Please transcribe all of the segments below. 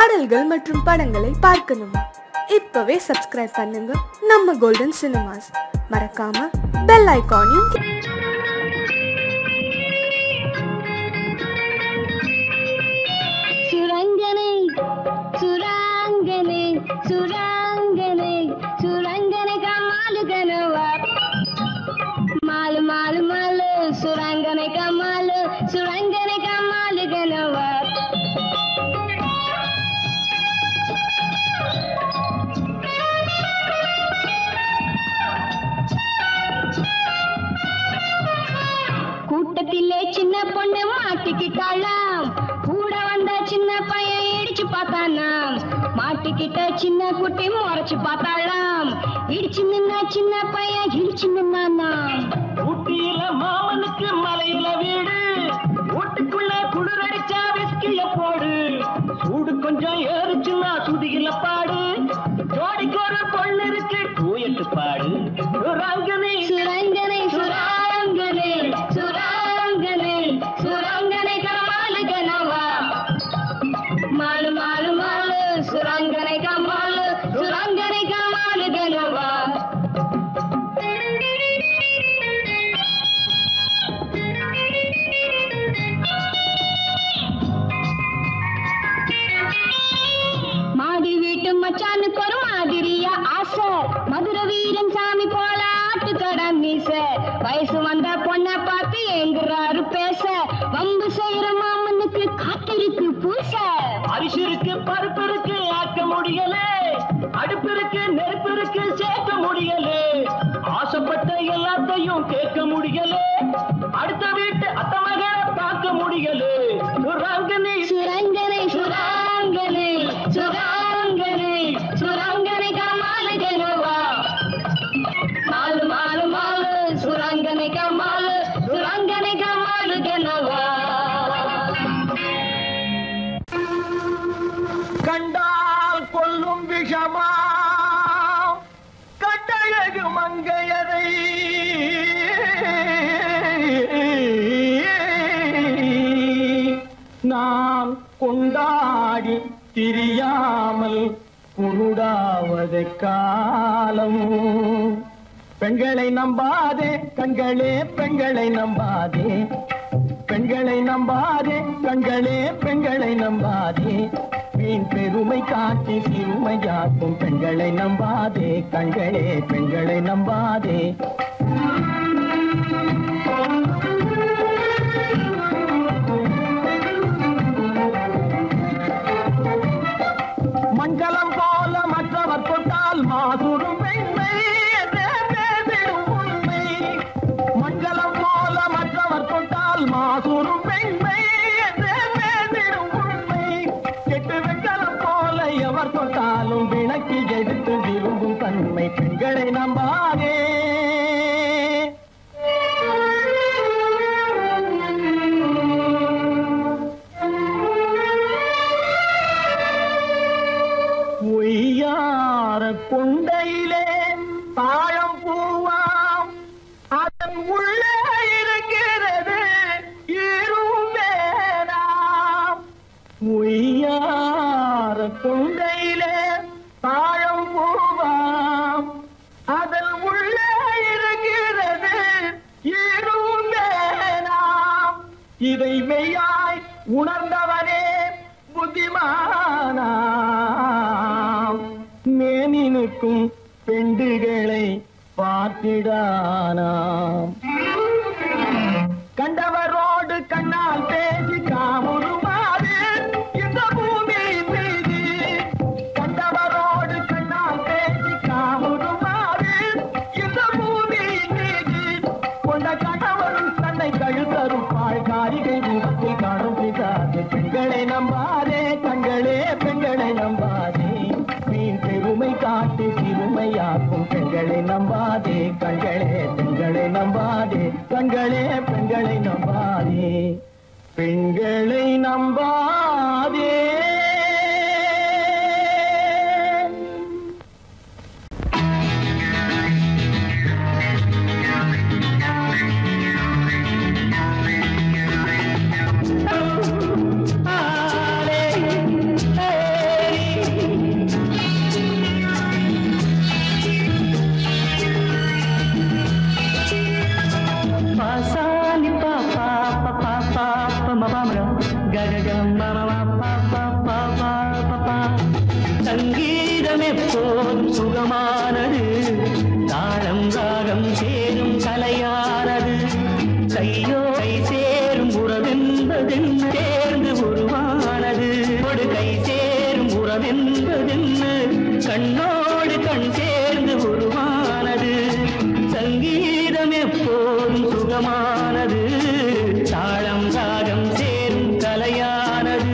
பாடல்கள் மற்றும் படங்களை பார்க்கணுமா இப்பவே சப்ஸ்கிரைப் பண்ணுங்க நம்ம கோல்டன் சினிமாஸ் மறக்காம பெல் ஐகானையும் சுரங்கனை சுராங்கனை சுராங்கனை சுரங்கனை கமாலு கனவா மாலு மாலு மாலு சுரங்கனை கமாலு சுரங்கனை கமாலு கனவா கூட்டத்திலே சின்ன பொண்ணு மாட்டிக்கிட்டாளாம் கூட வந்த சின்ன பையன் இடிச்சு பார்த்தானாம் மாட்டிக்கிட்ட சின்ன குட்டி முறைச்சு பார்த்தாளாம் இடிச்சு நின்ன சின்ன பையன் இடிச்சு நின்னானாம் ஊட்டியில மாமனுக்கு மலையில வீடு வீட்டுக்குள்ள குளிர் அடிச்சா விஸ்கிய போடு சூடு கொஞ்சம் ஏறுச்சுன்னா சுதியில பாடு ஜோடிக்கு ஒரு பொண்ணு இருக்கு டூயட்டு பாடு ரங்கனி சுரங்கனை சுராங்கனை சுராங்கனை சுரங்கனை கமாலு கனவா மாலு மாலு மாலு சுரங்கனை கமாலு சுரங்கனை கமாலு கனவா மாடி வீட்டு மச்சானுக்கு ஒரு மாதிரியா ஆசை மதுர வீரன் சாமி போல ஆட்டுக்கடை மீச வயசு வந்த பொண்ணை பார்த்து எங்குறாரு பேச வம்பு செய்யற மாமனுக்கு காத்திருக்கு பூச அரிசி இருக்கு பருப்பு இருக்கு ஆக்க முடியல அடுப்பு இருக்கு நெருப்பு இருக்கு சேர்க்க முடியல ஆசைப்பட்ட எல்லாத்தையும் கேட்க முடியல அடுத்த வீட்டு அத்த மகளை பார்க்க முடியல ரங்கனி சுரங்கனை சுராங்கனை சுராங்கனை சுரங்கனை கமாலு கனவா மாலு மாலு மாலு சுரங்கனை கமாலு சுரங்கனை கமாலு கனவா கண்டால் கொல்லும் விஷமா கட்டழகு மங்கையரை நான் கொண்டாடி திரியாமல் குருடாவது காலம் பெண்களை நம்பாதே கண்களே பெண்களை நம்பாதே பெண்களை நம்பாதே கண்களே பெண்களை நம்பாதே வீண் பெருமை காட்டி சிறுமையாக்கும் பெண்களை நம்பாதே கண்களே பெண்களை நம்பாதே மங்களம் போல மற்றவர் கொண்டால் மாசுரும் பெண்மை என்றே பேசிடும் உண்மை மங்களம் போல மற்றவர் கொண்டால் மாசுரும் பெண்மை என்றே பேசிடும் உண்மை கெட்டு வெங்கலம் போல எவர் தொட்டாலும் விளக்கி எடுத்து விரும்பும் தன்மை பெண்களை நம்பாதே ஒய்யார கொண்டையிலே தாழம் பூவாம் அதன் உள்ளே இருக்கிறது ஈரும் வேணாம் ஒய்யார கொண்டையிலே தாழம் பூவாம் அதன் உள்ளே இருக்கிறது ஈரும் வேணாம் இதை மெய்யாய் உணர்ந்தவனே புத்திமானாம் மேனினுக்கும் பெண்டுகளை பார்த்திடானாம் கண்டவரோடு கண்ணால் பேசி காமுறுமாறு இந்த பூமியின் மீது கண்டவரோடு கண்ணால் பேசி காமுறுமாறு இந்த பூமியின் மீது கொண்ட கணவரும் தன்னை கழுத்தருப்பாள் காரிகை ரூபத்தில் காணும் பிதாது பெண்களை நம்பாதே கண்களே பெண்களை நம்பாதே மீன் பெருமை காட்டி சிறுமையாக்கும் பெண்களை நம்பாதே கண்களே பெண்களை நம்பாதே கண்களே பெண்களை நம்பாதே பெண்களை நம்பாதே ஆரே சங்கீதம் எப்போதும் சுகமானது தாளம் ராகம் சேரும் கலையானது கையோ கை சேரும் உறவென்பதென்ன சேர்ந்து உருவானது ஒரு கை சேரும் உறவென்பதென்ன கண்ணோடு கண் சேர்ந்து உருவானது சங்கீதம் எப்போதும் சுகமானது தாளம் ராகம் சேரும் கலையானது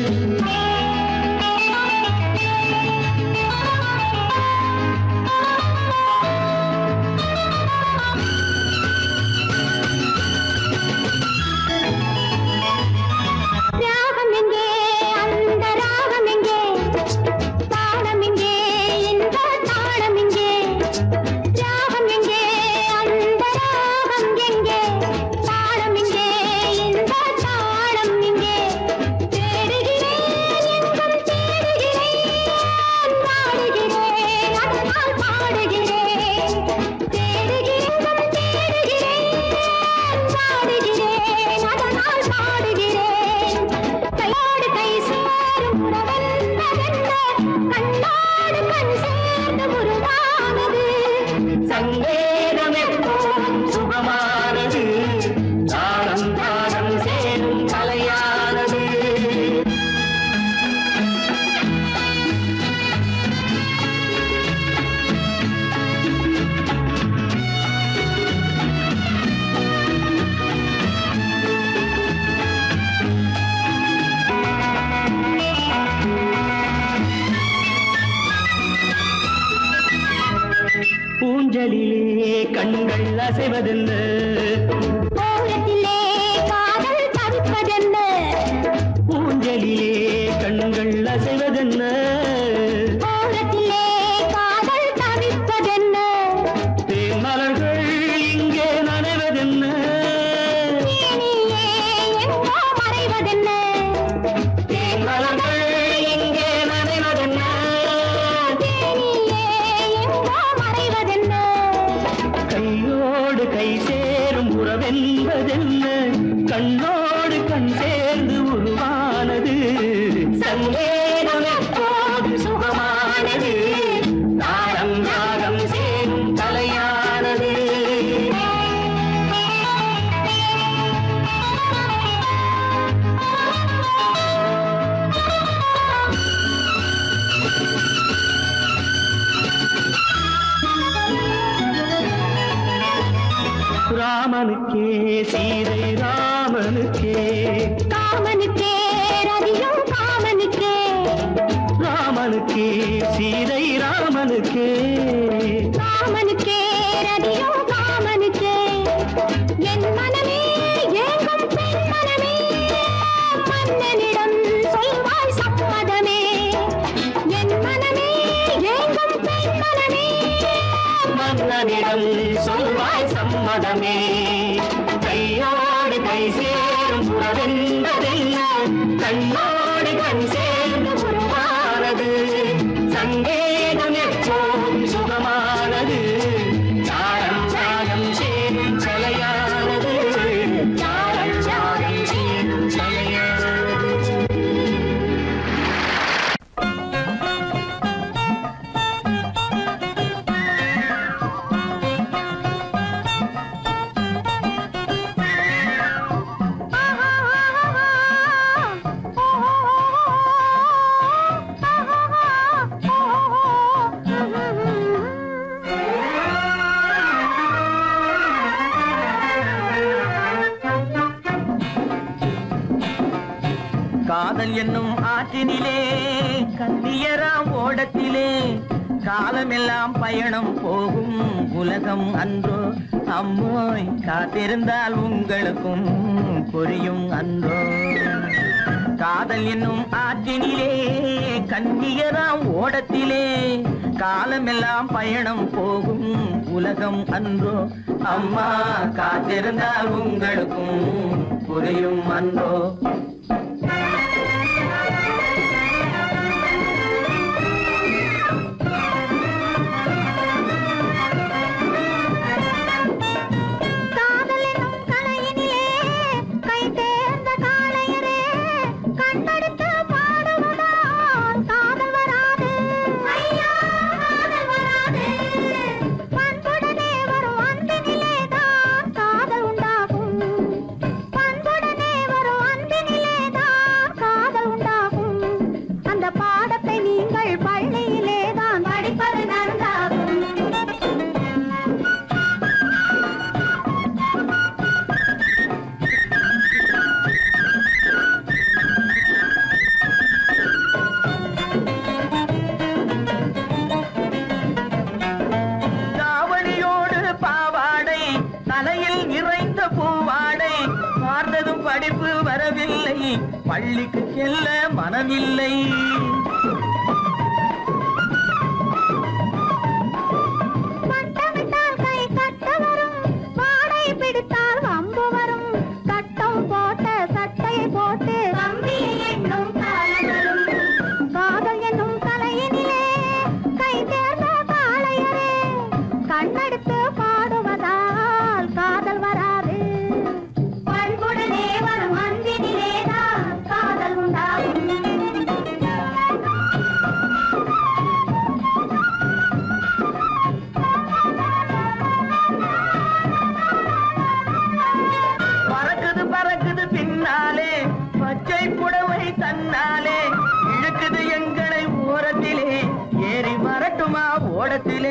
ராகம் எங்கே அந்த ராகம் எங்கே தாளம் எங்கே இந்த தாளம் எங்கே ராகம் எங்கே அந்த ராகம் எங்கே தாளம் எங்கே இந்த தாளம் எங்கே தேடுகிறேன் எங்கும் தேடுகிறேன் பாடுகிறேன் அதனால் பாடுகிறேன் தேடுகிறேன் எங்கும் தேடுகிறேன் பாடுகிறேன் அதனால் பாடுகிறேன் கையோடு கை சேரும் உறவென்பதென்ன கண்ணோடு கண் சேர்ந்து உருவானது சங்கேதம் எப்போதும் சுகமானது தாளம் தாளம் சேரும் கலையானது ஊஞ்சலிலே கண்கள் அசைவதென்ன ஓரத்திலே காதல் தவிப்பதென்ன ஊஞ்சலிலே கண்கள் அசைவதென்ன ஓரத்திலே காதல் தவிப்பதென்ன தேன் மலர்கள் இங்கே நனைவதென்ன தேனியே எங்கோ மறைவதென்ன தேன் மலர்கள் இங்கே நனைவதென்ன தேனியே எங்கோ மறைவதென்ன கையோடு கை சேரும் உறவென்பதென்ன கண்ணோடு கண் சேர்ந்து உருவானது சங்கேதம் எப்போது சுகமானது தாளம் ராகம் சேரும் கலையானது ராமனுக்கே சீதை ராமனுக்கே காமனுக்கே ரதியும் காமனுக்கே ராமனுக்கே சீதை ராமனுக்கே காமனுக்கே ரதியும் காமனுக்கே என் மனமே ஏங்கும் பெண் மனமே மன்னனிடம் சொல்வாய் சம்மதமே என் மனமே ஏங்கும் பெண் மனமே மன்னனிடம் சொல்வாய் சம்மதமே கையோடு கை சேரும் உறவென்பதென்ன கண்ணோடு கண் சேர்ந்து உருவானது சங்கேதம் எப்போதும் சுகமானது தாளம் தாளம் சேரும் கலையானது தாளம் தாளம் சேரும் கலையானது காதல் என்னும் ஆற்றினிலே கண்ணியராம் ஓடத்திலே காலமெல்லாம் பயணம் போகும் உலகம் அன்றோ அம்மோய் காத்திருந்தால் உங்களுக்கும் புரியும் அன்றோ காதல் என்னும் ஆற்றினிலே கண்ணியராம் ஓடத்திலே காலமெல்லாம் பயணம் போகும் உலகம் அன்றோ அம்மா காத்திருந்தால் உங்களுக்கும் புரியும் அன்றோ காதலெனும் கலையினிலே கை தேர்ந்த காளையரே கண்டெடுத்து பாடுவதால் காதல் வராது பள்ளிக்கு செல்ல மனமில்லை கட்டமிட்டால் கை கட்ட வரும் வாடை பிடித்தால் வம்பு வரும் கட்டம் போட்ட சட்டையை போட்டு கம்பியை எண்ணும் காலம் வரும் காதல் என்னும் தலையினிலே கை தேர்ந்த காளையரே கண்ணெடுத்து பாடுவதால் காதல் வராது பண்புடனே வரும் அன்பினிலேதான் காதல் உண்டாகும் பறக்குது பறக்குது பின்னாலே பச்சை புடவை தன்னாலே இழுக்குது எங்களை ஓரத்திலே ஏறி வரட்டுமா ஓடத்திலே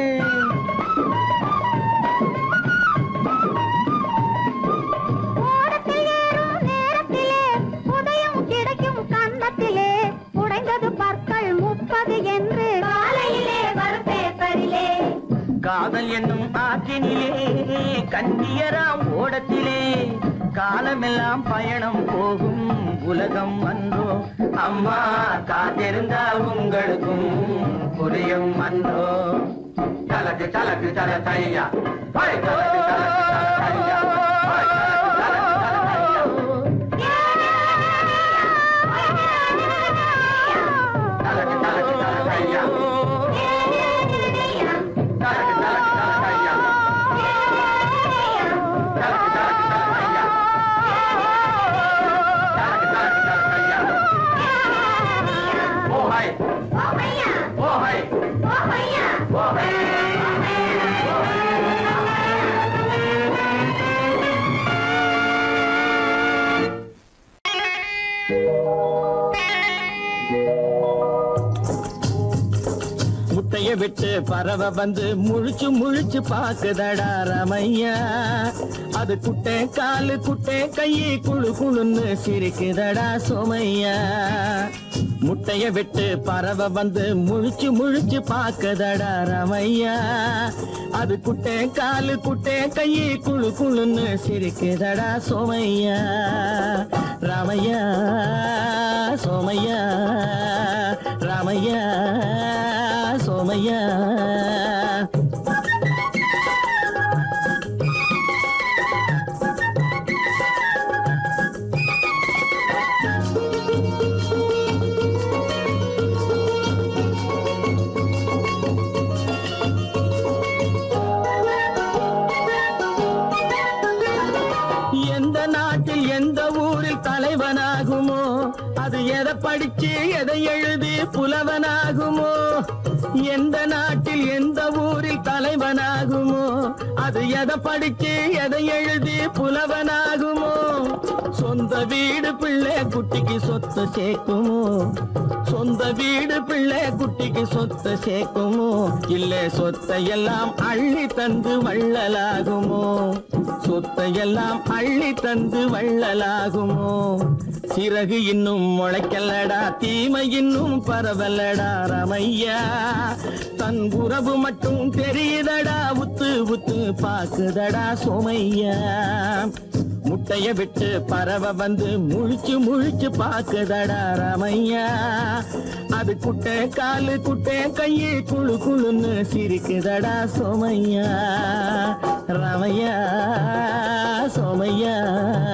ஓடத்தில் ஏறும் நேரத்திலே உதயம் கிடைக்கும் கன்னத்திலே உடைந்தது பற்கள் முப்பது என்று காலையிலே வரும் பேப்பரிலே காதல் என்னும் ஆற்றினிலே கண்ணியராம் ஓடத்திலே காலமெல்லாம் பயணம் போகும் உலகம் அன்றோ அம்மா காத்திருந்தா உங்களுக்கும் புரியும் அன்றோ தலக்கு தலக்கு தல தையா ஹை தலக்கு தலக்கு தல தையா ஹை தலக்கு தலக்கு தல தையா தலக்கு தலக்கு தல தையா தலக்கு தலக்கு தல தையா தலக்கு தலக்கு தல தையா தலக்கு தலக்கு தல தையா ஓ ஹை ஓ ஹை ஓ ஹை முட்டைய விட்டு பறவை வந்து முழிச்சு முழிச்சு பாக்குதடா ரமையா அது குட்டை காலு குட்டை கையை குழு குழுன்னு சிரிக்குதடா சோமையா முட்டைய விட்டு பறவை வந்து முழிச்சு முழிச்சு பாக்குதடா ரமையா அது குட்டை காலு குட்டை கையை குழு குழுன்னு சிரிக்குதடா சோமையா ராமையா சோமையா ராமையா சோமையா எந்த நாட்டில் எந்த ஊரில் தலைவனாகுமோ அது எதை படிச்சு எதை எழுதி புலவனாகுமோ எந்த நாட்டில் எந்த ஊரில் தலைவனாகுமோ அது எதை படிச்சு எதை எழுதி புலவனாகுமோ சொந்த வீடு பிள்ளை குட்டிக்கு சொத்து சேர்க்குமோ சொந்த வீடு பிள்ளை குட்டிக்கு சொத்து சேர்க்குமோ இல்ல சொத்தை எல்லாம் அள்ளி தந்து வள்ளலாகுமோ சொத்தை எல்லாம் அள்ளி தந்து வள்ளலாகுமோ சிறகு இன்னும் முளைக்கல்லடா தீமை இன்னும் பரவலடா ரமையா தன் உறவு மட்டும் தெரியுதடா உத்து உத்து பாக்குதடா சோமையா முட்டைய விட்டு பறவை வந்து முழிச்சு முழிச்சு பாக்குதடா ரமையா அது குட்டை காலு குட்டை கையை குழு குழுன்னு சிரிக்குதடா சோமையா ரமையா சோமையா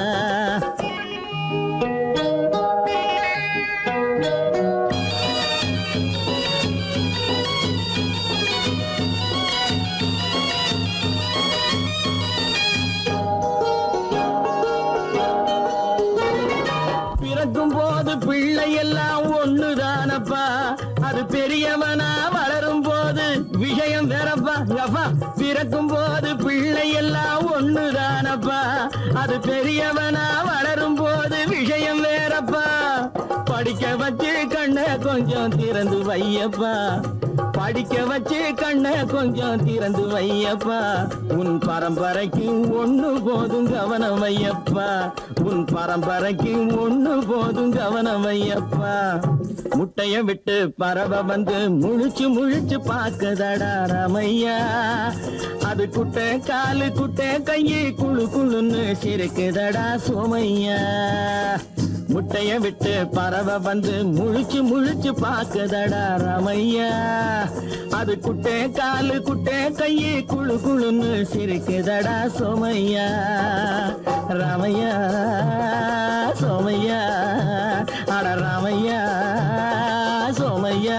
பிறக்கும் போது பிள்ளை எல்லாம் ஒண்ணுதானப்பா அது பெரியவனா வளரும் போது விஷயம் வேறப்பா அப்பா பிறக்கும் போது பிள்ளை எல்லாம் ஒண்ணுதானப்பா அது பெரியவனா வளரும் போது விஷயம் வேறப்பா படிக்க வச்சு கண்ணை கொஞ்சம் திறந்து வையப்பா படிக்க வச்சு கண்ணை கொஞ்சம் திறந்து வையப்பா உன் பரம்பரைக்கு ஒண்ணு போதும் கவனம் வையப்பா உன் பரம்பரைக்கு ஒண்ணு போதும் கவனம் வையப்பா முட்டைய விட்டு பறவை வந்து முழிச்சு முழிச்சு பாக்குதடா ரமையா அது குட்டை காலு குட்டை கையை குழு குழுன்னு சிரிக்குதடா சோமையா முட்டைய விட்டு பறவை வந்து முழிச்சு முழிச்சு பாக்குதடா ரமையா அது குட்டே காலு குட்டே கையு குழு குழுன்னு சிரிக்குதடா சோமையா ரமையா சோமையா அட ரமையா சோமையா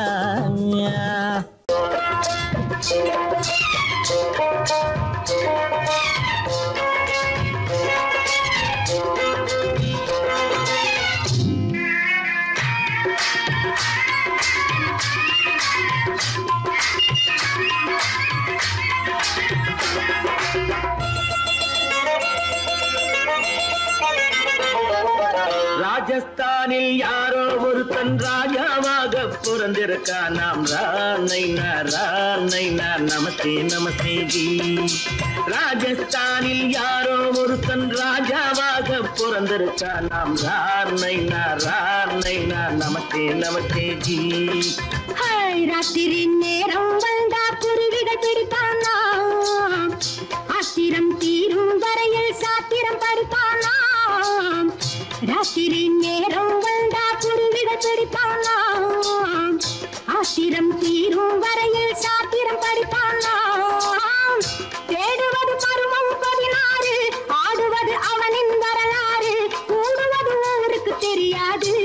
ராஜஸ்தானில் யாரோ ஒருத்தன் ராஜாவாக பிறந்திருக்கா நாம் ராணைனா ராணைனா நமஸ்தே நமஸ்தே ஜி ராஜஸ்தானில் யாரோ ஒருத்தன் ராஜாவாக பிறந்திருக்கா நாம் ராணைனா ராணைனா நமஸ்தே நமஸ்தே ஜி ஹாய் ராத்திரி நேரம் வந்தா குருவிகள் பிடித்தானா ஆத்திரம் தீரும் வரையில் சாத்திரம் படுத்தானா ராத்திரி நேரம் வந்தா குருவிகள் பிடித்தானா ஆத்திரம் தீரும் வரையில் சாத்திரம் படுத்தானா தேடுவது பருவம் பதினாறு ஆடுவது அவனின் வரலாறு கூடுவது ஊருக்கு தெரியாது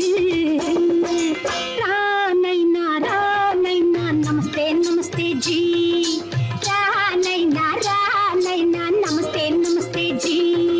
ரானைனா ரானைனா நமஸ்தே நமஸ்தே ஜி ரானைனா ரானைனா நமஸ்தே நமஸ்தே ஜி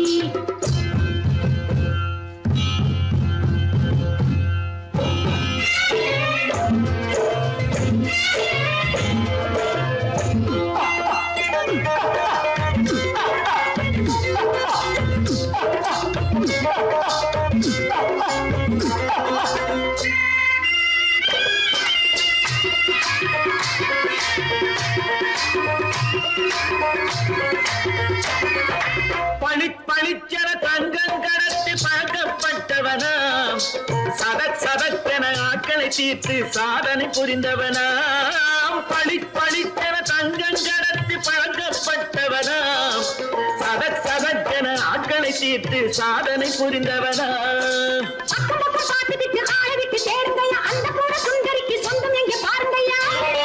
பளி பளிச்சென தங்கம் கடத்தி பழக்கப்பட்டவனாம் சதக் சதக்கென ஆட்களை தீர்த்து சாதனை புரிந்தவனாம் பளி பளிச்சென தங்கம் கடத்தி பழக்கப்பட்டவனாம் சதக் சதக்கென ஆட்களை தீர்த்து சாதனை புரிந்தவனாம் பக்கம் பக்கம் பார்த்து விட்டு ஆள விட்டு தேடுங்கய்யா அந்த கூட சுந்தரிக்கு சொந்தம் எங்க பாருங்கய்யா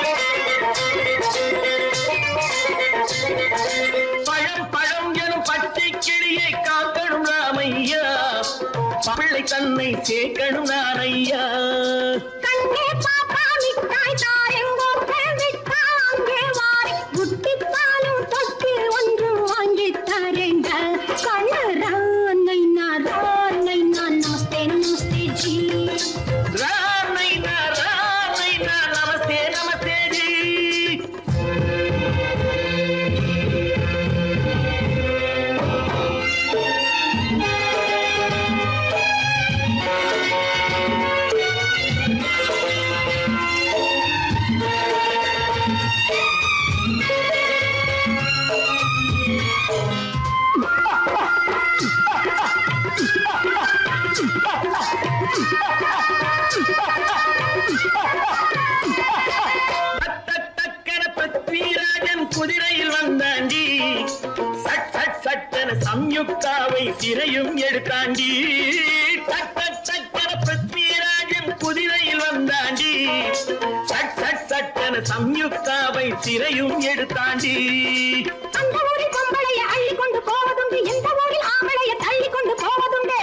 பழம் பழம் எனும் பச்சை கிளியை காக்கணும் ராமையா பிள்ளை தன்னை சேர்க்கணும் நானையா கண்ணே பாப்பா மிட்டாய் தாரெங்கோ விட்டா அங்கே வாரி குட்டித்தாலும் தொட்டு ஒன்று வாங்கி தரேங்க கண்ணு ரானைனா ரானைனா நமஸ்தே நமஸ்தே ஜி ராமைனா ராமைனா நமஸ்தே நமஸ்தே ஜி டக் டக்கென பிருத்விராஜன் குதிரையில் வந்தாண்டி சட் சட் சட்டென சம்யுக்தாவை சிறையும் எடுத்தாண்டி டக் டக் டக்கென பிருத்விராஜன் குதிரையில் வந்தாண்டி சட் சட் சட்டென சம்யுக்தாவை சிறையும் எடுத்தாண்டி அந்த ஊரில் பொம்பளைய அள்ளி கொண்டு போவதுண்டு இந்த ஊரில் ஆம்பளைய தள்ளி கொண்டு போவதுண்டு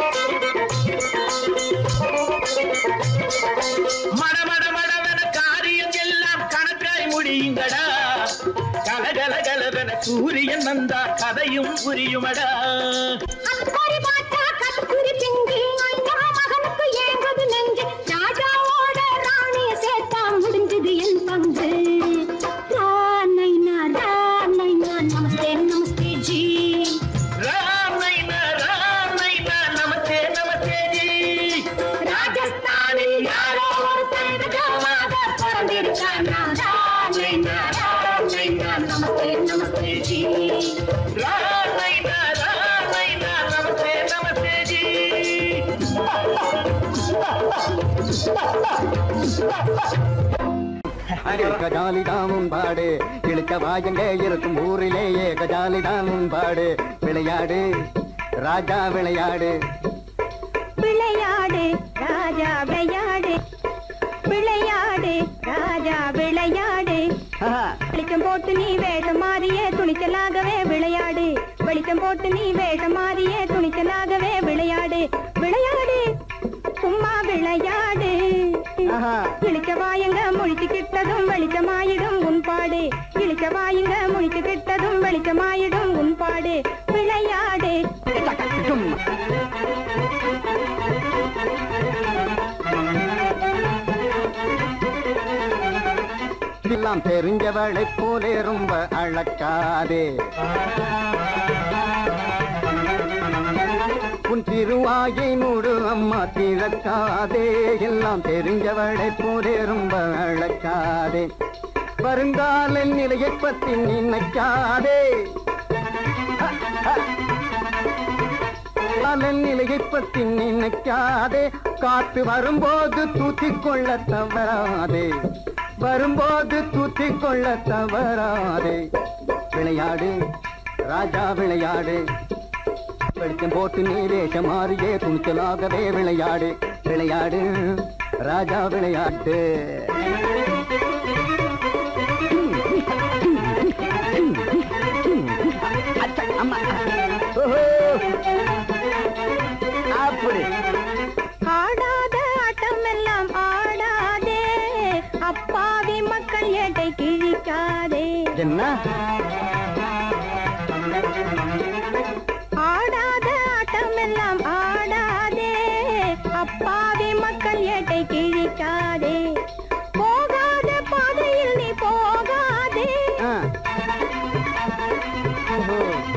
மட மட மடவென காரியம் எல்லாம் கணக்காய் முடியுங்கடா கலகல கலவென சூரியன் வந்தா கதையும் புரியுமடா அக்கறை பார்த்தா கத்துரி பிங்கு ஐயா மகனுக்கு ஏங்குது நெஞ்சு ராஜாவோட ராணிய சேர்த்தா முடிஞ்சது என் பங்கு ரானைனா ரானைனா நமஸ்தே நமஸ்தே ஜி ராமைனா ராமைனா நமஸ்தே நமஸ்தே ஜி ராஜஸ்தானில் யாரோ ஒரு ராஜாவாக பிறந்திருக்கானா ரானைனா ரானைனா நமஸ்தே நமஸ்தே ஜி ராமைனா ராமைனா நமஸ்தே நமஸ்தே ஜி கஜாலிதான் உன்பாடு இழுக்க வாயங்க இருக்கும் ஊரிலேயே கஜாலிதான் உன்பாடு விளையாடு ராஜா விளையாடு விளையாடு ராஜா விளையாடு விளையாடு ராஜா விளையாடு வெளிச்சம் போட்டு நீ வேஷம் மாறிய துணிச்சலாகவே விளையாடு வெளிச்சம் போட்டு நீ வேஷம் மாறிய துணிச்சலாகவே விளையாடு விளையாடு சும்மா விளையாடு இழிச்ச வாயுங்க முழிச்சு கிட்டதும் வெளிச்சமாயிடும் உன் பாடு இழிச்ச வாயுங்க முழிச்சு கிட்டதும் வெளிச்சமாயிடும் உன் பாடு விளையாடு எல்லாம் தெரிஞ்சவளை போலே ரொம்ப அழக்காதே உன் திருவாயை மூடு அம்மா திறக்காதே எல்லாம் தெரிஞ்சவளை போலே ரொம்ப அழக்காதே வருங்கால நிலையை பத்தி நினைக்காதே காலன் நிலையை பத்தி நினைக்காதே காத்து வரும்போது தூத்திக் கொள்ள தவறாதே வரும்போது தூத்திக் கொள்ள தவறாதே விளையாடு ராஜா விளையாடு வெளிச்சம் போட்டு நீ வேஷம் மாறியே துணிச்சலாகவே விளையாடு விளையாடு ராஜா விளையாட்டு அச்சா, அம்மா. ஓஹோ. அப்படி ஆடாத ஆட்டம் எல்லாம் ஆடாதே அப்பாவி மக்கள் ஏட்டை கிழிக்காதே என்ன ஆடாத ஆட்டம் எல்லாம் ஆடாதே அப்பாவி மக்கள் ஏட்டை கிழிக்காதே போகாத பாதையில் நீ போகாதே ஆ. ஓஹோ.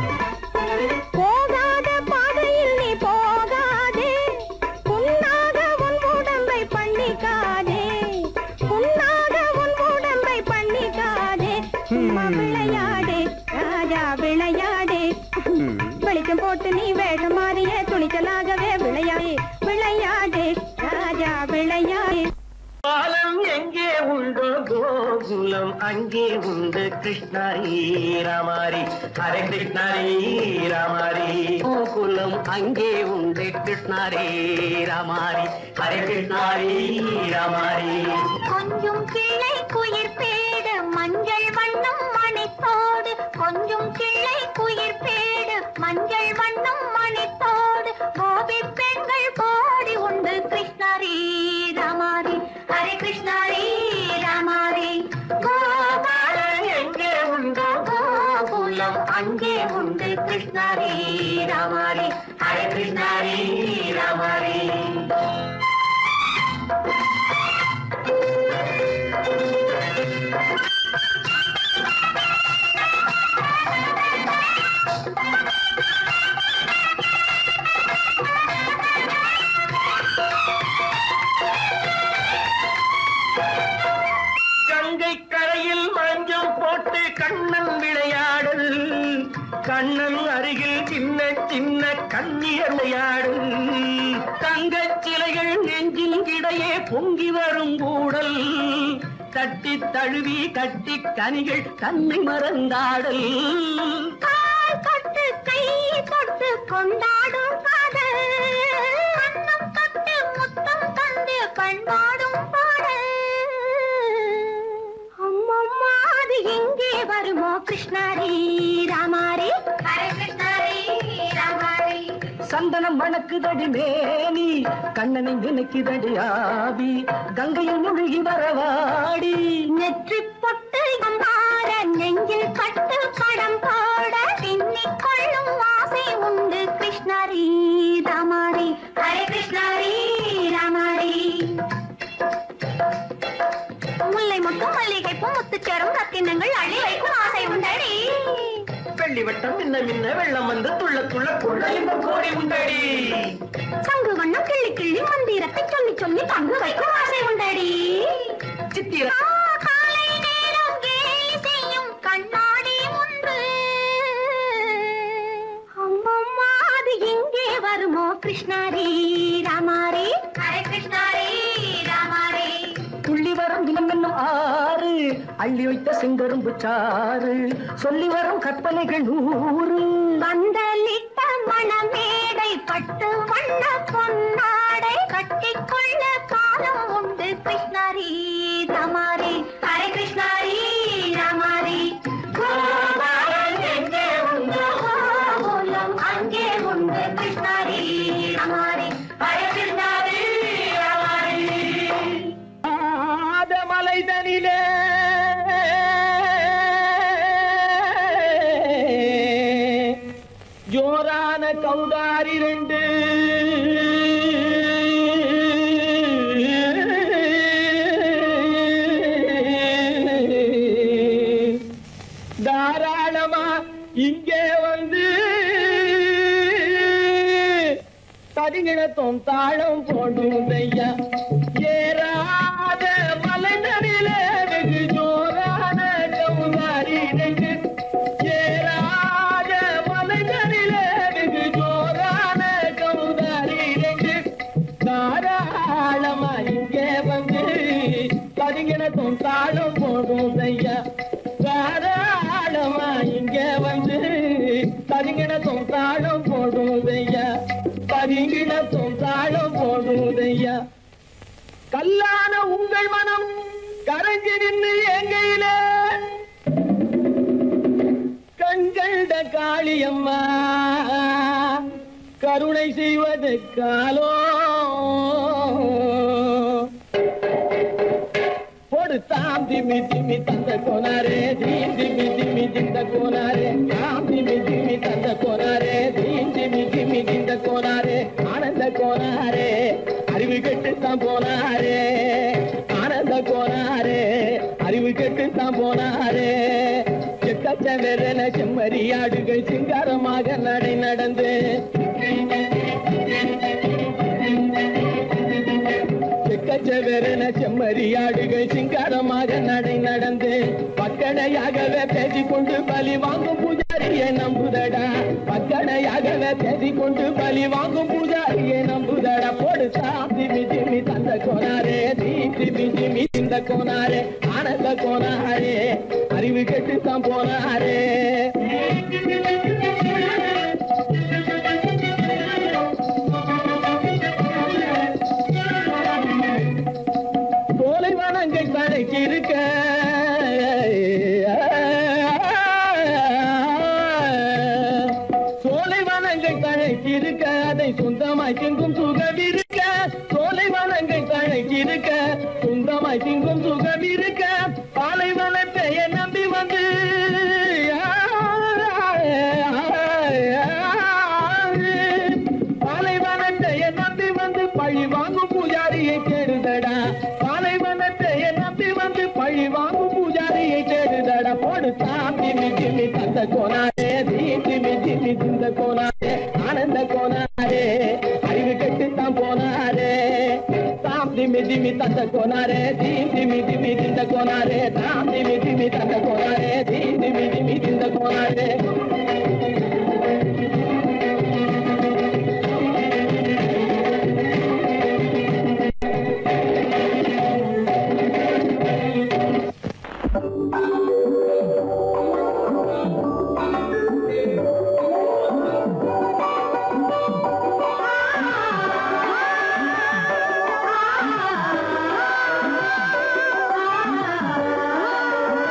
போகாத பாதையில் நீ போகாதே புண்ணாக உன் உடம்பை பண்ணிக்காதே புண்ணாக உன் உடம்பை பண்ணிக்காதே சும்மா விளையாடு ராஜா விளையாடு ம். வெளிச்சம் போட்டு நீ வேஷம் மாறிய துணிச்சலாகவே விளையாடு விளையாடு ராஜா விளையாடு பாலம் எங்கே உண்டோ கோகுலம் அங்கே உண்டு கிருஷ்ணாரி ராமாரி ஹரே கிருஷ்ணாரி ராமாரி கோகுலம் அங்கே உண்டு கிருஷ்ணாரி ராமாரி ஹரே கிருஷ்ணாரி ராமாரி கொஞ்சம் கிளை குயிர் பேடு மஞ்சள் வண்ணம் மணித்தோடு கொஞ்சம் கிளை குயிர் பேடு மஞ்சள் வண்ணம் மணித்தோடு கோபி பெண்கள் பாடி உண்டு கிருஷ்ணாரி ராமாரி ஹரே கிருஷ்ணாரி ராமாரி கோபாலன் எங்கே உண்டோ கோகுலம் அங்கே உண்டு கிருஷ்ணாரி ராமாரி ஹரே கிருஷ்ணாரி ராமாரி கங்கை கரையில் மஞ்சள் போட்டு கண்ணன் விளையாடல் கண்ணன் அருகில் சின்ன சின்ன கண்ணியர் விளையாடும் தங்கச் சிலைகள் நெஞ்சின் இடையே பொங்கி வரும் கூடல் தட்டி தழுவி கட்டி கனிகள் தன்னை மறந்தாடல் கால் தொட்டு கை தொட்டு கொண்டாடும் காதல் கண்ணம் தொட்டு முத்தம் தந்து பண்பாடும் பாடல் அம்மம்மா அது எங்கே வருமோ கிருஷ்ணாரி ராமாரி ஹரே கிருஷ்ணாரி ராமாரி சந்தனம் மணக்குதடி மேனி கண்ணனை நினைக்குதடி ஆவி கங்கையில் முழுகி வரவாடி நெற்றி பொட்டு அம்பார நெஞ்சில் பட்டு படம் போட பின்னிக் கொள்ளும் ஆசை உண்டு கிருஷ்ணாரி ராமாரி ஹரே கிருஷ்ணாரி ராமாரி முல்லை மொட்டும் மல்லிகை பூ முத்துச்சேரும் ரத்தினங்கள் அள்ளி வைக்கும் ஆசை உண்டடி வெள்ளி வட்டம் மின்ன மின்ன வெள்ளம் வந்து துள்ள துள்ள கொள்ள இன்பம் கோடி உண்டடி சங்கு வண்ணம் கிள்ளி கிள்ளி மந்திரத்தை சொல்லி சொல்லி பங்கு வைக்கும் ஆசை உண்டடி சித்திர ஆ, காலை நேரம் கேலி செய்யும் கண்ணாடி முன்பு அம்மம்மா அது எங்கே வருமோ கிருஷ்ணாரி ராமாரி ஹரே கிருஷ்ணாரி ராமாரி துள்ளி வரும் தினம் என்னும் ஆறு அள்ளி வைத்த செங்கரும்பு சாறு சொல்லி வரும் கற்பனைகள் நூறு வந்தலிட்ட மணமேடை பட்டு வண்ண பொன்னாட ஏறாத மலைதனிலே ஜோரான கௌதாரி ரெண்டு தாராளமா இங்கே வந்து தடிங்கிணத்தும் தாளம் போடும் ஐயா ஏறாத மலைநடில வெகு ஜோரான கௌதாரி ரெண்டு ஏறாத மலைநடில வெகு ஜோரான கௌதாரி ரெண்டு தாராளமா இங்கே வந்து கதிங்கினத்தும் தாளம் போடும் ஐயா தாராளமா இங்க வந்து கதிங்கினத்தும் தாளம் போடும் ஐயா கதிங்கினத்தும் தாளம் போடும் ஐயா கல்லான உங்கள் மனம் கரைஞ்சு நின்று எங்கையில கண்கண்ட காளியம்மா கருணை செய்வது காலோ போடு தாம் திமி திமி தந்த கோனாரே தீம் திமி திமி திந்த கோனாரே தாம் திமி திமி தந்த கோனாரே தீம் திமி திமி திந்த கோனாரே ஆனந்த கோனாரே அறிவு கெட்டு தான் போனாரே ஆனந்த கோனாரே அறிவு கெட்டு தான் போனாரே செக்கச்ச வெறன செம்மறியாடுகள் சிங்காரமாக நடை நடந்து செக்கச்சவெறன செம்மறியாடுகள் சிங்காரமாக நடை நடந்து பக்கடையாகவே பேசிக்கொண்டு பலி வாங்கும் பூஜாரியை நம்புதடா பக்கடையாகவே பேசிக்கொண்டு பலி வாங்கும் பூஜாரியை நம்புதடா போடு சாந்தி மிஜிமி தந்த கோனாரே தீந்தி மிஜிமி இந்த கோனாரே ஆனந்த கோனாரே அறிவு கெட்டு தான் போனாரே சோலை வனங்கள் தடைக்கு இருக்க சோலை வனங்கள் தழைக்கு இருக்க அதை சொந்தமாய் திங்கும் சுகம் இருக்க சோலை வனங்கள் தழைக்கு இருக்க சொந்தமாய் திங்கும் சுகம் இருக்க பாலைவனத்தை நம்பி வந்து பாலைவனத்தை நம்பி வந்து பழி வாங்கும் பூஜாரியை தேடுதடா பாலைவனத்தை நம்பி வந்து பழி வாங்கும் பூஜாரியை தேடுதடா போடு சாமி மிஜிமி தந்த கோனாரே தீமி மிஜிமி திந்த கோனாரே ஆனந்த கோனாரே அறிவு கெட்டு தான் போனாரே தாம் திமி திமி தந்த கோனாரே தீம் திமி திமி திந்த கோனாரே தாம் திமி திமி தந்த கோனாரே தீம் திமி திமி திந்த கோனாரே ஆ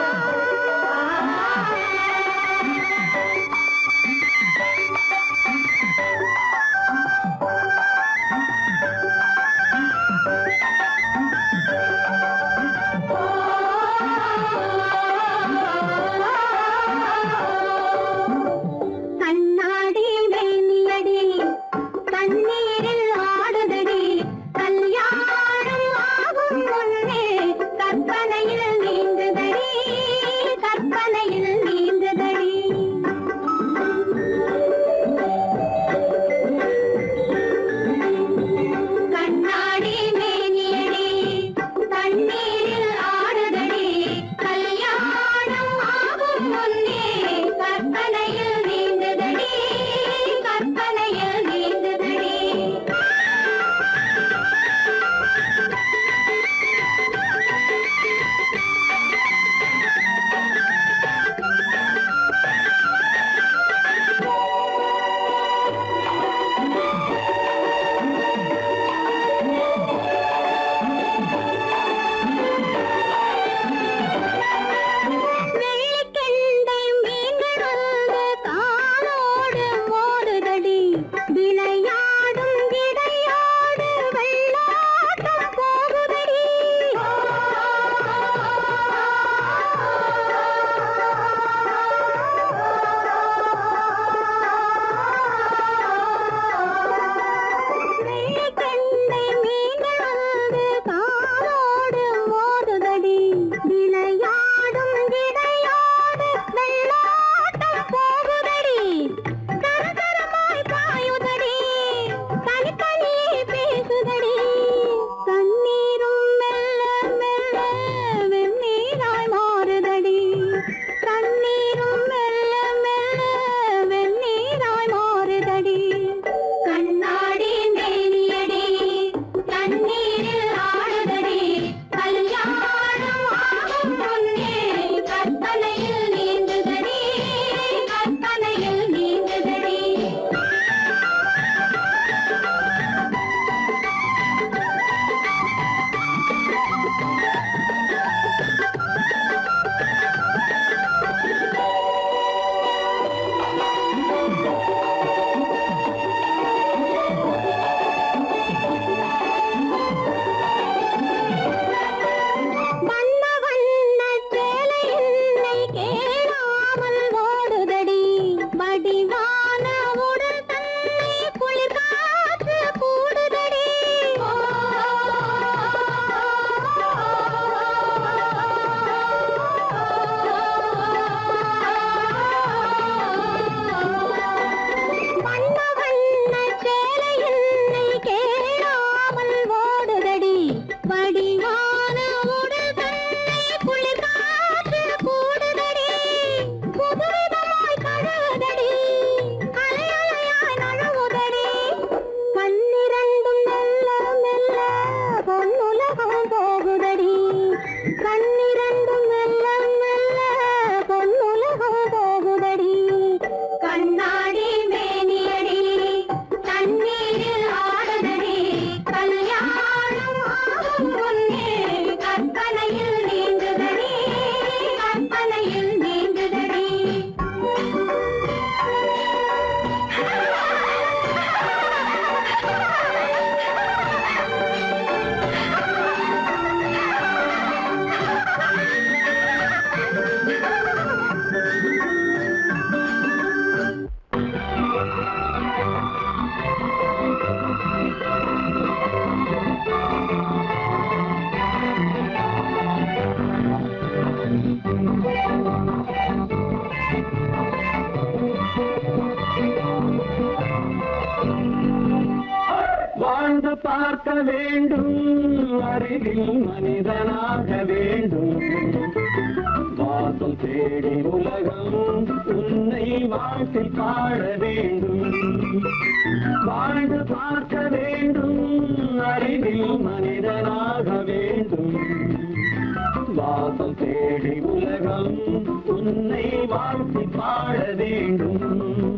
பார்க்க வேண்டும் அறிவில் மனிதனாக வேண்டும் வாசல் தேடி உலகம் உன்னை வாழ்த்தி பாட வேண்டும் வாழ்ந்து பார்க்க வேண்டும் அறிவில் மனிதனாக வேண்டும் வாசல் தேடி உலகம் உன்னை வாழ்த்தி பாட வேண்டும்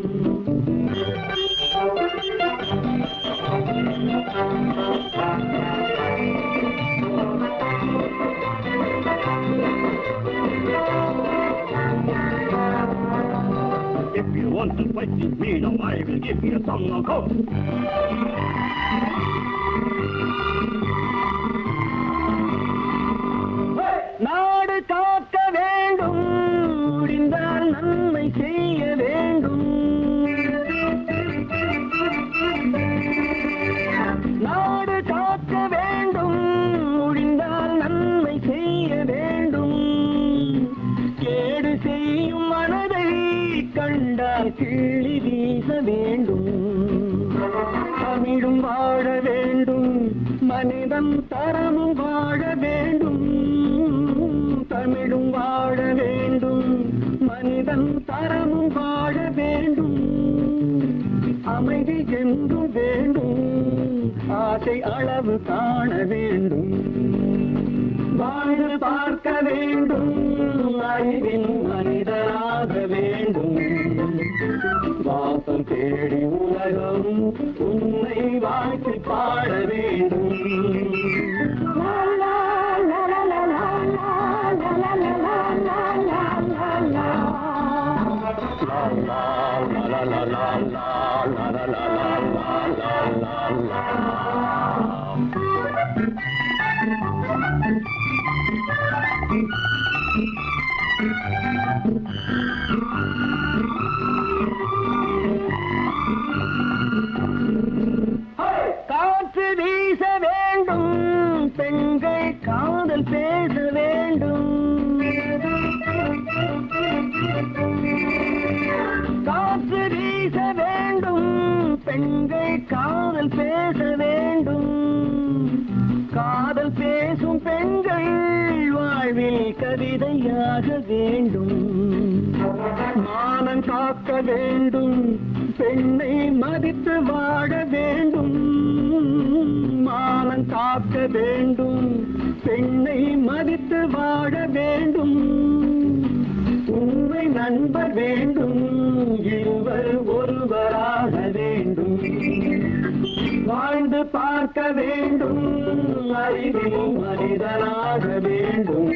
If you want to fight with me, now I will give you some of course. நாடு காக்க வேண்டும் முடிந்தால் நன்மை செய்ய வேண்டும் நாடு காக்க வேண்டும் முடிந்தால் நன்மை செய்ய வேண்டும் கேடு செய்யும் மனதை கண்டால் கிள்ளி வீச வேண்டும் தமிழும் வாழ வேண்டும் மனிதன் தரமும் வாழ வேண்டும் தமிழும் வாழ வேண்டும் மனிதன் தரமும் வாழ வேண்டும் அமைதி என்றும் வேண்டும் ஆசை அளவு காண வேண்டும் வாழ்ந்து பார்க்க வேண்டும் அறிவின் மனிதனாக வேண்டும் வாசம் தேடி உலகம் உன்னை வாழ்த்தி பாட வேண்டும் லா, லா, லா, லா, லா, லா, லா, லா, லா, லா, லா, லா, லா, லா. லா, லா, லா, லா, லா, லா, லா, லா, லா, லா, லா, லா, லா, லா. காற்று வீச வேண்டும் பெண்கள் காதல் பேச வேண்டும் காற்று வீச வேண்டும் பெண்கள் காதல் பேச வேண்டும் காதல் பேசும் பெண்கள் வாழ்வில் கவிதையாக வேண்டும் மானம் காக்க வேண்டும் பெண்ணை மதித்து வாழ வேண்டும் மானம் காக்க வேண்டும் பெண்ணை மதித்து வாழ வேண்டும் உண்மை நண்பர் வேண்டும் இருவர் ஒருவராக வேண்டும் வாழ்ந்து பார்க்க வேண்டும் அறிவில் மனிதனாக வேண்டும்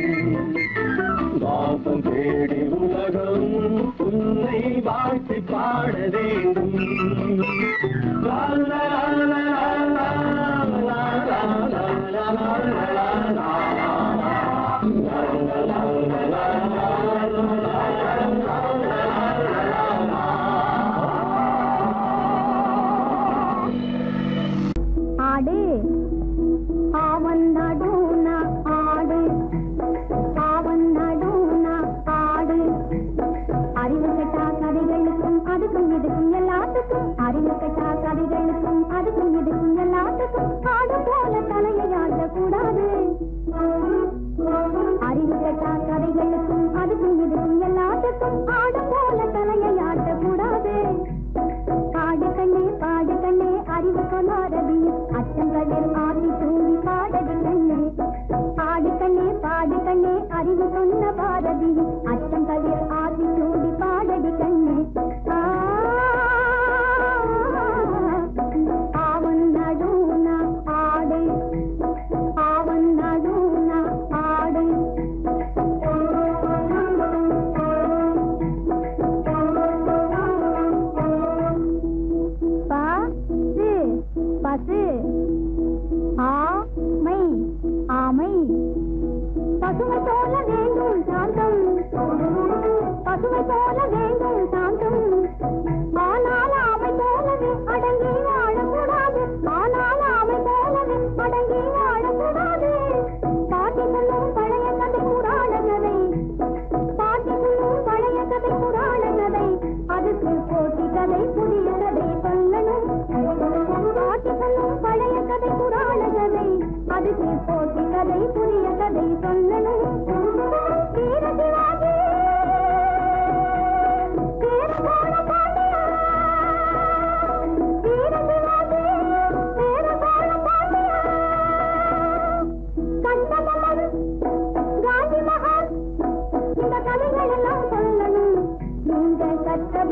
வாசம் தேடி உலகம் உன்னை வாழ்த்தி பாட வேண்டும் லா, லா, லா, லா, லா, லா, லா, லா, லா, லா, லா, ஆடு ஆவன் நடுன ஆடு ஆவன் நடுன ஆடு அறிவு கெட்டா கதைகளுக்கும் அதுக்கும் இதுக்கும் எல்லாத்துக்கும் அறிவு கெட்டா கதைகளுக்கும் அதுக்கும் இதுக்கும் எல்லாத்துக்கும் ஆடு போல தலையை ஆடக்கூடாது அறிவு கெட்டா கதைகளுக்கும் அதுக்கும் இதுக்கும் எல்லாத்துக்கும் ஆடு போல தலையை ஆடக்கூடாது காடு கண்ணே பாடு கண்ணே அறிவு கொண்டாரதி அச்சங்களில் ஆதி தூவி பாடது கண்ணே பாடு கண்ணே பாடு கண்ணே அறிவு சொன்ன பாரதி அச்சங்களில் ஆதி தூவி பாடடி கண்ணே ஆ, ஆவன் நடுன ஆடு ஆவன் நடுன ஆடு பசு பசு ஆமை ஆமை பசுமை போல வேண்டும் சாந்தம்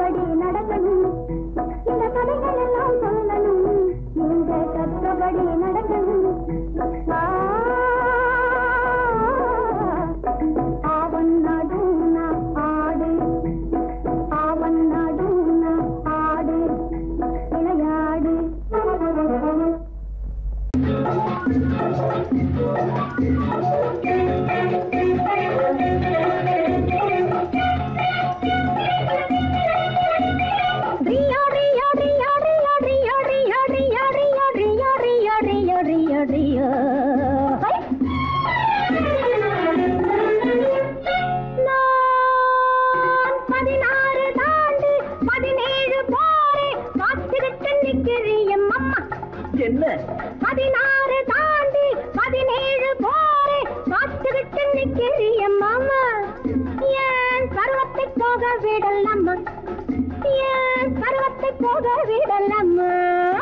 கற்றபடி நடக்கணும் இந்த கதைகள் எல்லாம் சொல்லணும் நீங்க கற்றபடி நடக்கணும் ஆ, ஆவன் நடுன ஆடு ஆவன் நடுன ஆடு விளையாடு ரியோ ரியோ ரியோ ரியோ ரியோ ரியோ ரியோ ரியோ ரியோ ரியோ ரியோ ரியோ ரியோ ஹை! நான் பதினாறு தாண்டு பதினேழு போரே காத்திருக்க நிற்கிறேன் அம்மா என்ன பதினாறு தாண்டி பதினேழு போரே காத்துக்கிட்டு நிக்கிறீங்க மாமா ஏன் பருவத்தை போக விடலாமா ஏன் பருவத்தை போக விடலாமா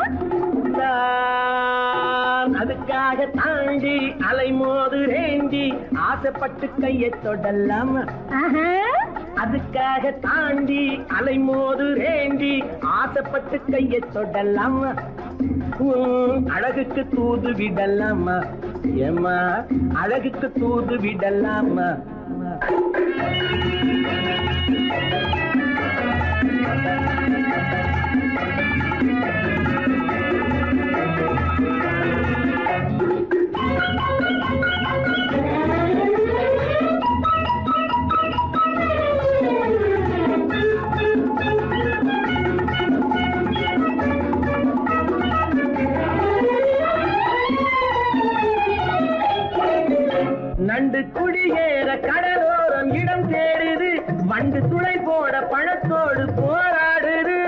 நான் அதுக்காக தாண்டி அலைமோது ரேண்டி ஆசைப்பட்டு கையை தொடலாமா ஆஹா. அதுக்காக தாண்டி அலைமோது ரேண்டி ஆசைப்பட்டு கையை தொடலாமா உன் அழகுக்கு தூது விடலாமா ஏமா அழகுக்கு தூது விடலாமா நண்டு குடியேற கடலோரம் இடம் தேடுது வண்டு துளை போட பழத்தோடு போராடுது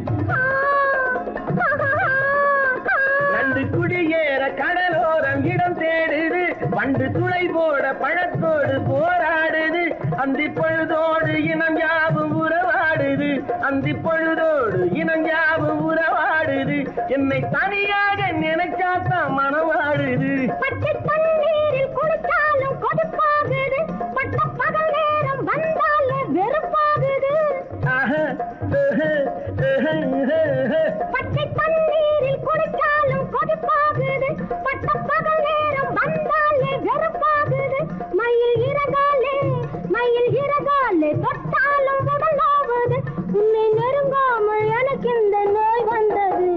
நண்டு குடியேற கடலோரம் இடம் தேடுது வண்டு துளை போட பழத்தோடு போராடுது அந்தி பொழுதோடு இனம் யாவும் உறவாடுது அந்தி பொழுதோடு இனம் யாவும் உறவாடுது என்னை தனியாக நினைச்சாத்தான் மனவாடுது பச்சை தண்ணீரில் குளிச்சாலும் கொதிப்பாகுது பட்ட பகல் நேரம் வந்தாலே வெறுப்பாகுது ஆஹா, ஆஹா, ஆஹா, ஆஹா. பச்சை தண்ணீரில் குளிச்சாலும் கொதிப்பாகுது பட்ட பகல் நேரம் வந்தாலே வெறுப்பாகுது மயில் இறகாலே மயில் இறகாலே தொட்டாலும் உடலாவது உன்னை நெருங்காமல் எனக்கு இந்த நோய் வந்தது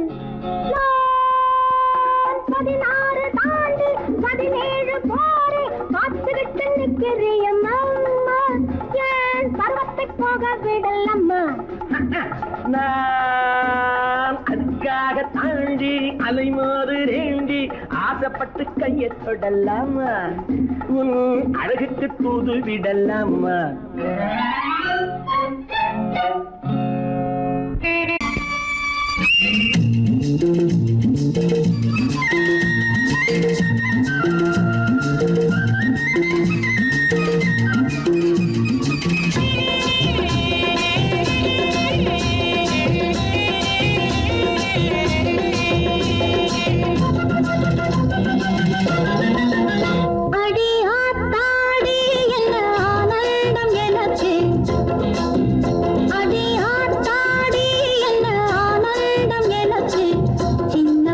நான் பதினாறு தாண்டி பதினேழு போரே காத்துக்கிட்டு நிற்கிறேன் அம்மா ஏன் பருவத்தை போக விடலம்மா நான் அதுக்காக தாண்டி அலைமோது ரேண்டி ஆசைப்பட்டு கையை தொடலாமா உன் அழகுக்கு தூது விடலாமா அடி ஆத்தாடி என்ன ஆனந்தம் எனக்கு அடி ஆத்தாடி என்ன ஆனந்தம் எனக்கு சின்ன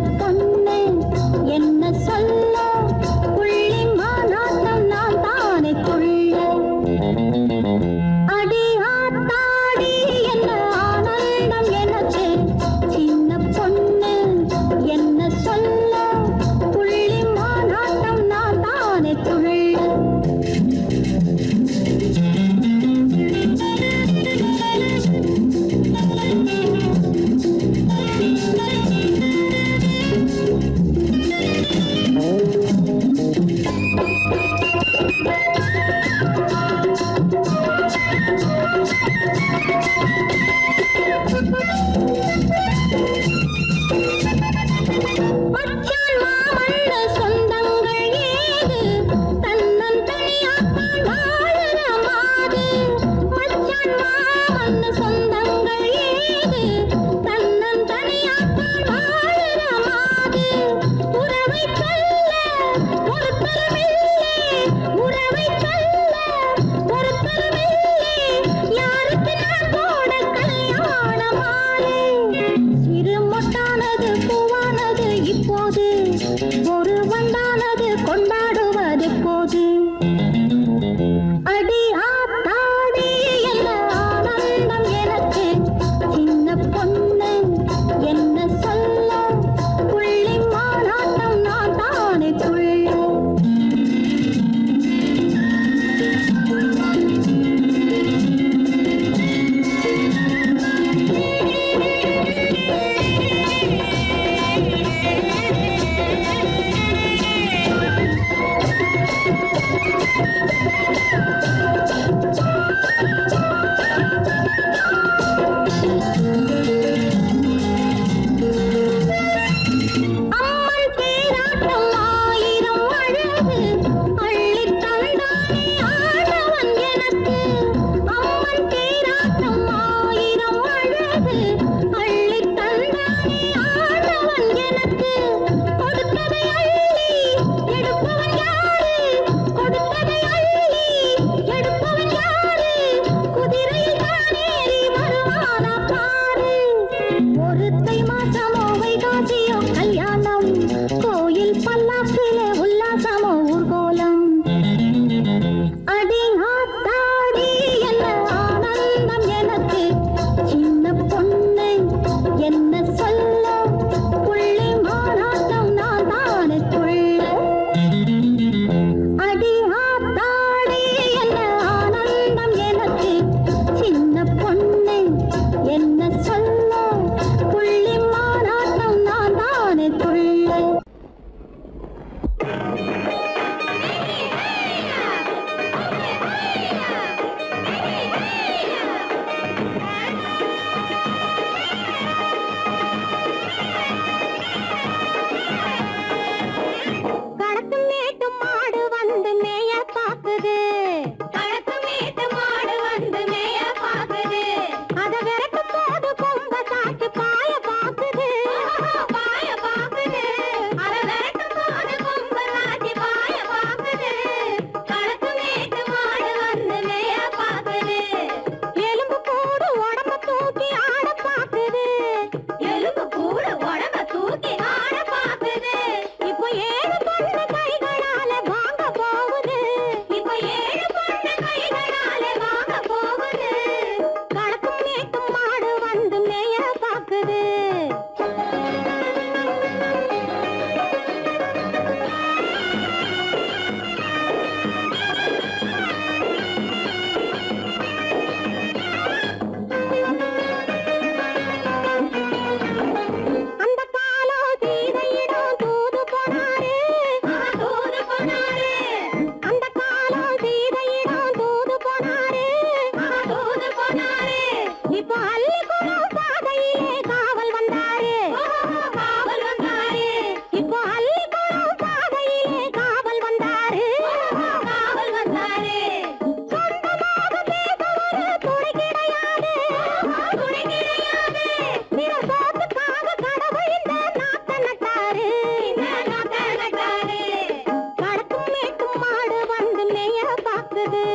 இருக்குது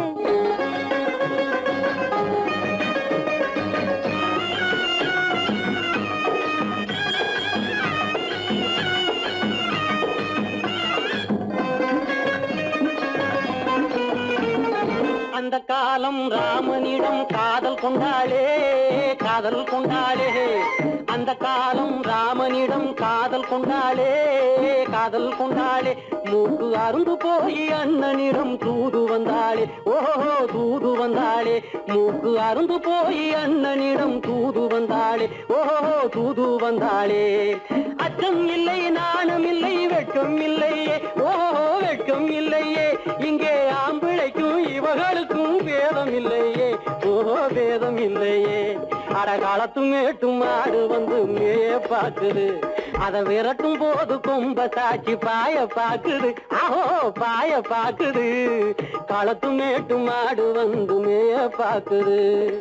அந்த காலம் ராமனிடம் காதல் கொண்டாளே காதல் கொண்டாளே அந்த காலம் ராமனிடம் காதல் கொண்டாளே காதல் கொண்டாளே மூக்கு அருந்து போய் அண்ணனிடம் தூது வந்தாளே ஓஹோ தூது வந்தாளே மூக்கு அருந்து போய் அண்ணனிடம் தூது வந்தாளே ஓஹோ தூது வந்தாளே அச்சம் இல்லை நாணம் இல்லை வெட்கம் இல்லையே ஓஹோ வெட்கம் இல்லையே இங்கே ஆம்பிளைக்கும் இவர்களுக்கும் வேதம் இல்லையே ஓஹோ வேதம் இல்லையே அட காலத்து மேட்டும் ஆடு வந்து மேய பாக்குது அத விரட்டும் போது கொம்ப சாட்சி பாய பாக்குது ஆஹோ பாய பாக்குது களத்து மேட்டும் ஆடு வந்து மேய பாக்குது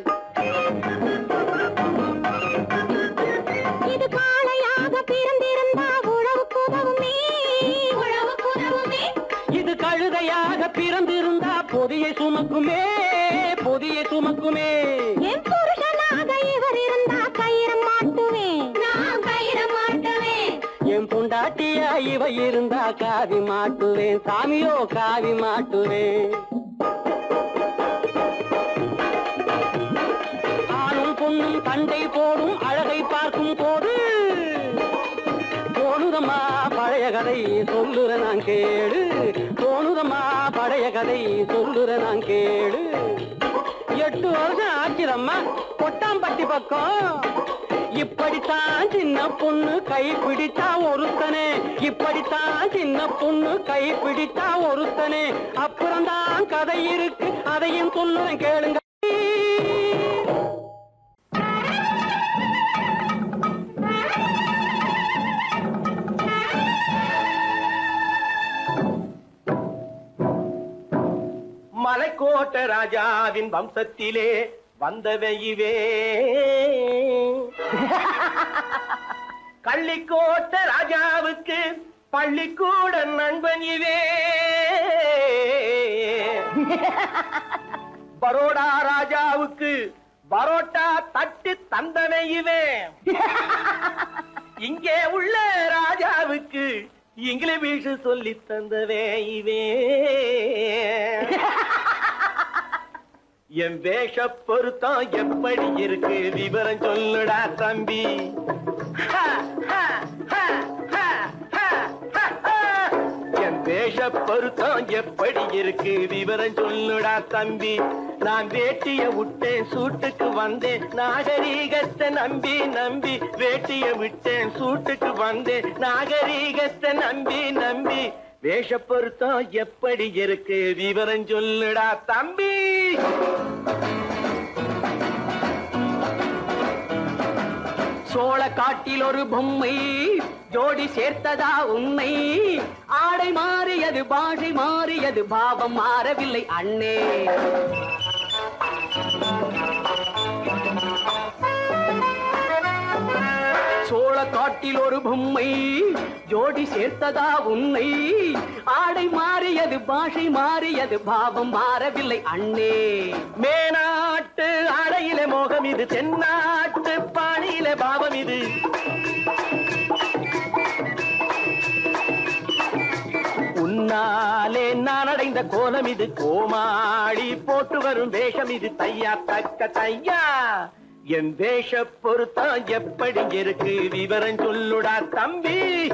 இது காளையாக பிறந்திருந்தா உழவுக்கு உதவுமே உழவுக்கு உதவுமே இது கழுதையாக பிறந்திருந்தா பொதியை சுமக்குமே பொதியை சுமக்குமே என் புருஷனாக இவர் இருந்தா கயிறம் மாட்டுவேன் நான் கயிறம் மாட்டுவேன் என் பொண்டாட்டியா இவ இருந்தா காவி மாட்டுவேன் சாமியோ காவி மாட்டுவேன் ஆணும் பொண்ணும் சண்டை போடும் அழகை பார்க்கும் போது தோணுதம்மா பழைய கதை சொல்லுற நான் கேளு தோணுதம்மா பழைய கதை சொல்லுற நான் கேளு எட்டு வருஷம் ஆச்சுதம்மா கொட்டாம்பட்டி பக்கம் இப்படித்தான் சின்ன பொண்ணு கை பிடித்தா ஒருத்தனே இப்படித்தான் சின்ன பொண்ணு கை பிடித்தா ஒருத்தனே அப்புறம்தான் கதை இருக்கு அதையும் சொல்லுறேன் கேளுங்க மலைக்கோட்ட ராஜாவின் வம்சத்திலே வந்தவையுவே கள்ளிக்கோட்ட ராஜாவுக்கு பள்ளிக்கூட நண்பன் இவே பரோடா ராஜாவுக்கு பரோட்டா தட்டு தந்தனை இவே இங்கே உள்ள ராஜாவுக்கு இங்கிலீஷ் சொல்லி தந்தவே இவே என் வேஷ பொருத்தம் எப்படி இருக்கு விவரம் சொல்லுடா தம்பி ஹா, ஹா, ஹா, ஹா, ஹா, ஹா, ஹா. என் வேஷ பொருத்தம் எப்படி இருக்கு விவரம் சொல்லுடா தம்பி நான் வேட்டிய விட்டேன் சூட்டுக்கு வந்தேன் நாகரீகத்தை நம்பி நம்பி வேட்டிய விட்டேன் சூட்டுக்கு வந்தேன் நாகரீகத்தை நம்பி நம்பி வேஷ பொருத்தம் எப்படி இருக்கு விவரம் சொல்லுடா தம்பி சோழ காட்டில் ஒரு பொம்மை ஜோடி சேர்த்ததா உண்மை ஆடை மாறியது பாஷை மாறியது பாவம் மாறவில்லை அண்ணே சோழ காட்டில் ஒரு பொம்மை ஜோடி சேர்த்ததா உன்னை ஆடை மாறியது பாஷை மாறியது பாவம் மாறவில்லை அண்ணே மேனாட்டு அடையில மோகம் இது தென்னாட்டு பாணியில பாவம் இது உன்னாலே நான் அடைந்த கோலம் இது கோமாளி போட்டு வரும் வேஷம் இது தையா தக்க தையா என் வேஷ பொருத்தம் எப்படி இருக்கு விவரம் சொல்லுடா தம்பி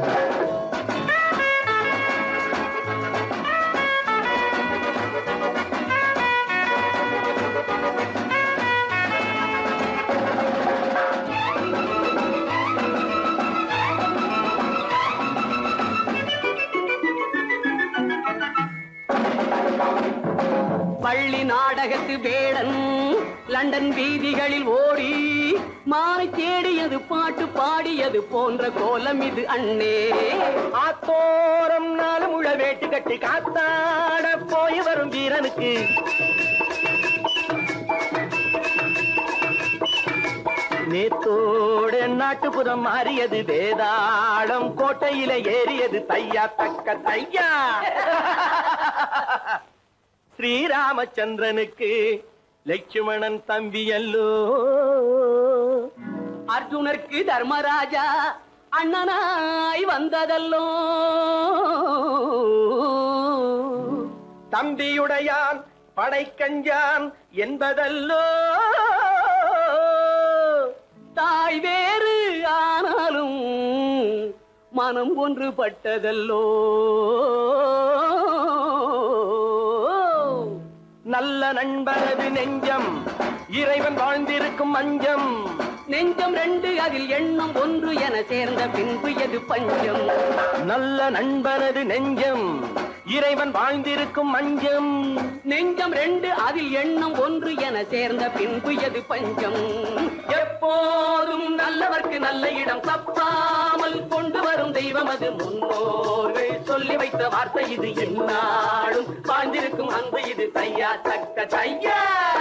பள்ளி நாடகத்து வேடன் லண்டன் வீதிகளில் ஓடி மானை தேடியது பாட்டு பாடியது போன்ற கோலம் இது அண்ணே ஆத்தோரம் நாலு முழ வேட்டு கட்டி காத்தாட போய் வரும் வீரனுக்கு நேத்தோடு நாட்டுப்புறம் மாறியது வேதாளம் கோட்டையில ஏறியது தையா தக்க தையா ஸ்ரீராமச்சந்திரனுக்கு லட்சுமணன் தம்பி அல்லோ அர்ஜுனருக்கு தர்மராஜா அண்ணனாய் வந்ததல்லோ தம்பியுடையான் படைக்கஞ்சான் என்பதல்லோ தாய் வேறு ஆனாலும் மனம் ஒன்றுபட்டதல்லோ நல்ல நண்பரது நெஞ்சம் இறைவன் வாழ்ந்திருக்கும் மஞ்சம் நெஞ்சம் ரெண்டு அதில் எண்ணம் ஒன்று என சேர்ந்த பின்பு எது பஞ்சம் நல்ல நண்பரது நெஞ்சம் இறைவன் வாழ்ந்திருக்கும் மஞ்சம் நெஞ்சம் ரெண்டு அதில் எண்ணம் ஒன்று என சேர்ந்த பின்பு எது பஞ்சம் எப்போதும் நல்லவர்க்கு நல்ல இடம் தப்பாமல் கொண்டு வரும் தெய்வம் அது முன்னோர்கள் சொல்லி வைத்த வார்த்தை இது என்னாலும் வாழ்ந்திருக்கும் அன்பு இது தையா தக்க தையா